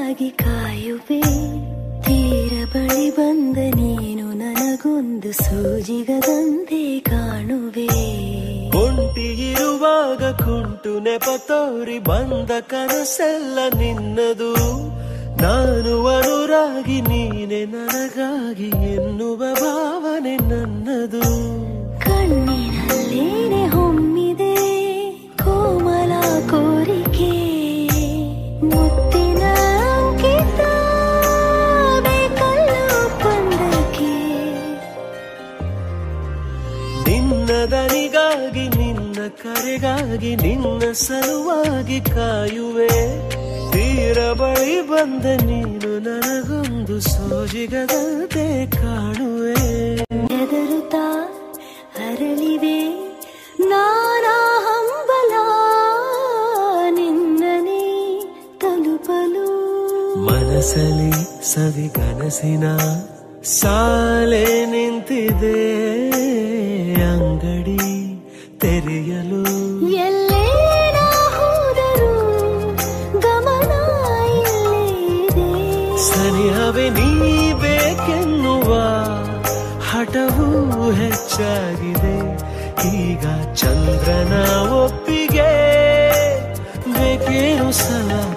ಸಲುವಾಗಿ ಕಾಯುವೆ ತೀರ ಬಳಿ ಬಂದ ನೀನು ನನಗೊಂದು ಸೂಜಿಗದಂತೆ ಕಾಣುವೆ ಒಂಟಿ ಇರುವಾಗ ಕುಂಟು ನೆಪ ತೋರಿ ಬಂದ ಕನಸೆಲ್ಲ ನಿನ್ನದು ನಾನು ಅನುರಾಗಿ ನೀನೆ ನನಗಾಗಿ ಎನ್ನುವ ಭಾವನೆ ನನ್ನದು ಕಣ್ಣಿನಲ್ಲೇನೆ ಹೊಮ್ಮಿದೆ ಕೋಮಲ ಕೋರಿಕೆ ಮುತ್ತಿನ ಅಂಕಿತ ಬೇಕಲ್ಲ ಒಪ್ಪಂದಕ್ಕೆ ನಿನ್ನ ದನಿಗಾಗಿ ನಿನ್ನ ಕರೆಗಾಗಿ ನಿನ್ನ ಸಲುವಾಗಿ ಕಾಯುವೆ ತೀರ ಬಳಿ ಬಂದ ನೀನು ನನಗೊಂದು ಸೋಜಿಗದಂತೆ ಕಾಣುವೆ ಹೆದರುತ್ತಾ ಅರಳಿವೆ ನಾನಾ ಹಂಬಲ ನಿನ್ನನೇ ತಲುಪಲು ಮನಸ್ಸಲ್ಲಿ ಸವಿಗನಸಿನ ಸಾಲೆ ನಿಂತಿದೆ ಅಂಗಡಿ ತೆರೆಯಲು ಎಲ್ಲೇ ನಾ ಹೋದರೂ ಗಮನ ಇಲ್ಲೇ ಇದೆ ಸನಿಹವೇ ನೀ ಬೇಕೆನ್ನುವ ಹಠವೂ ಹೆಚ್ಚಾಗಿದೆ ಈಗ ಚಂದ್ರನ ಒಪ್ಪಿಗೆ ಬೇಕೇನು ಸಲ